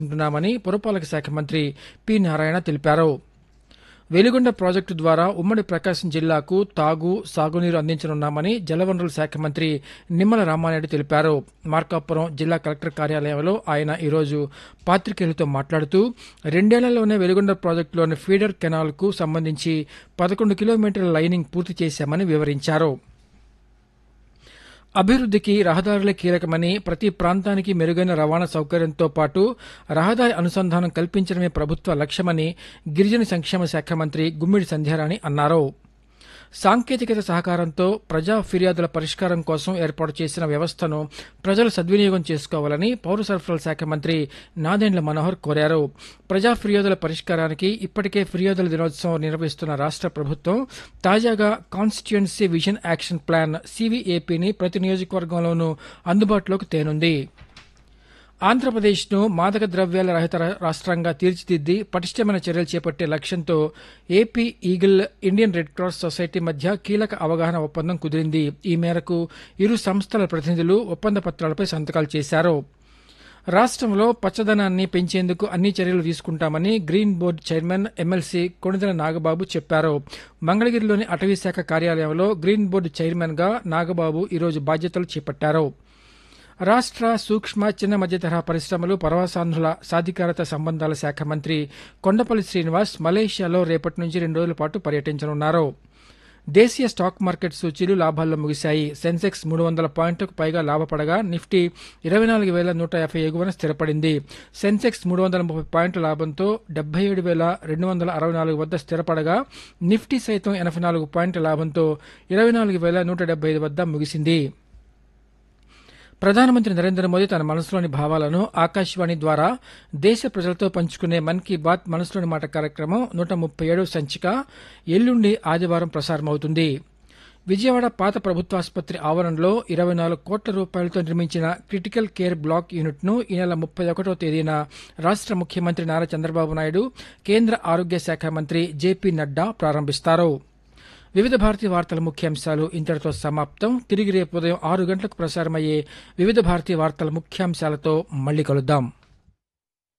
ఉంటున్నామని పురపాలక శాఖ మంత్రి పి నారాయణ తెలిపారు వెలిగొండ ప్రాజెక్టు ద్వారా ఉమ్మడి ప్రకాశం జిల్లాకు తాగు సాగునీరు అందించనున్నామని జలవనరుల శాఖ మంత్రి నిమ్మల రామానాయుడు తెలిపారు మార్కాపురం జిల్లా కలెక్టర్ కార్యాలయంలో ఆయన ఈరోజు పాత్రికేయులతో మాట్లాడుతూ రెండేళ్లలోనే వెలిగొండ ప్రాజెక్టులోని ఫీడర్ కెనాల్కు సంబంధించి పదకొండు కిలోమీటర్ల లైనింగ్ పూర్తి చేశామని వివరించారు అభివృద్ధికి రహదారులే కీలకమని ప్రతి ప్రాంతానికి మెరుగైన రవాణా సౌకర్యంతో పాటు రహదారి అనుసంధానం కల్పించడమే ప్రభుత్వ లక్ష్యమని గిరిజన సంక్షేమ శాఖ మంత్రి గుమ్మిడి సంధ్యారాణి అన్నారు సాంకేతికత సహకారంతో ప్రజా ఫిర్యాదుల పరిష్కారం కోసం ఏర్పాటు చేసిన వ్యవస్థను ప్రజలు సద్వినియోగం చేసుకోవాలని పౌర సరఫరాల శాఖ మంత్రి నాదెండ్ల మనోహర్ కోరారు ప్రజా ఫిర్యాదుల పరిష్కారానికి ఇప్పటికే ఫిర్యాదుల దినోత్సవం నిర్వహిస్తున్న రాష్ట్ర ప్రభుత్వం తాజాగా కాన్స్టిట్యుయెన్సీ విజన్ యాక్షన్ ప్లాన్ సివిఏపిని ప్రతి నియోజకవర్గంలోనూ అందుబాటులోకి తేనుంది ఆంధ్రప్రదేశ్ను మాదక ద్రవ్యాల రహిత రా- రాష్ట్రంగా తీర్చిదిద్ది పటిష్టమైన చర్యలు చేపట్టే లక్ష్యంతో AP eagle Indian Red Cross Society మధ్య కీలక అవగాహన ఒప్పందం కుదిరింది ఈ మేరకు ఇరు సంస్థల ప్రతినిధులు ఒప్పంద పత్రాలపై సంతకాలు చేశారు రాష్ట్రంలో పచ్చదనాన్ని పెంచేందుకు అన్ని చర్యలు తీసుకుంటామని green board chairman MLC Konidela Nagababu చెప్పారు మంగళగిరిలోని అటవీ శాఖ కార్యాలయంలో గ్రీన్ బోర్డు చైర్మన్ గా నాగబాబు ఈరోజు బాధ్యతలు చేపట్టారు రాష్ట్ర సూక్ష్మ చిన్న మధ్య తరహా పరిశ్రమలు పరవాసాంధ్రుల సాధికారత సంబంధాల శాఖ మంత్రి కొండపల్లి శ్రీనివాస్ మలేషియాలో రేపటి నుంచి రెండు రోజుల పాటు పర్యటించనున్నారు దేశీయ స్టాక్ మార్కెట్ సూచీలు లాభాల్లో ముగిశాయి సెన్సెక్స్ మూడు వందల పాయింట్లకు పైగా లాభపడగా నిఫ్టీ ఇరవై నాలుగు వేల నూట యాభై ఎగువన స్థిరపడింది సెన్సెక్స్ మూడు వందల ముప్పై పాయింట్ల లాభంతో డెబ్బై ఏడు వేల రెండు వందల అరవై నాలుగు వద్ద స్థిరపడగా నిఫ్టీ సైతం ఎనభై నాలుగు పాయింట్ల లాభంతో ఇరవై నాలుగు వేల నూట డెబ్బై ఐదు వద్ద ముగిసింది ప్రధానమంత్రి నరేంద్ర మోదీ తన మనసులోని భావాలను ఆకాశవాణి ద్వారా దేశ ప్రజలతో పంచుకునే మన్ కీ బాత్ మనసులోని మాట కార్యక్రమం నూట ముప్పై ఏడవ సంచిక ఎల్లుండి ఆదివారం ప్రసారమవుతుంది విజయవాడ పాత ప్రభుత్వాసుపత్రి ఆవరణలో ఇరవై నాలుగు కోట్ల రూపాయలతో నిర్మించిన క్రిటికల్ కేర్ బ్లాక్ యూనిట్ను ఈ నెల ముప్పై ఒకటో తేదీన రాష్ట్ర ముఖ్యమంత్రి నారా చంద్రబాబు నాయుడు కేంద్ర ఆరోగ్య శాఖ మంత్రి జేపీ నడ్డా ప్రారంభిస్తారు వివిధ భారతి వార్తల ముఖ్యాంశాలు ఇంతటితో సమాప్తం తిరిగి రేపు ఉదయం ఆరు గంటలకు ప్రసారమయ్యే వివిధ భారతి వార్తల ముఖ్యాంశాలతో మళ్ళీ కలుద్దాం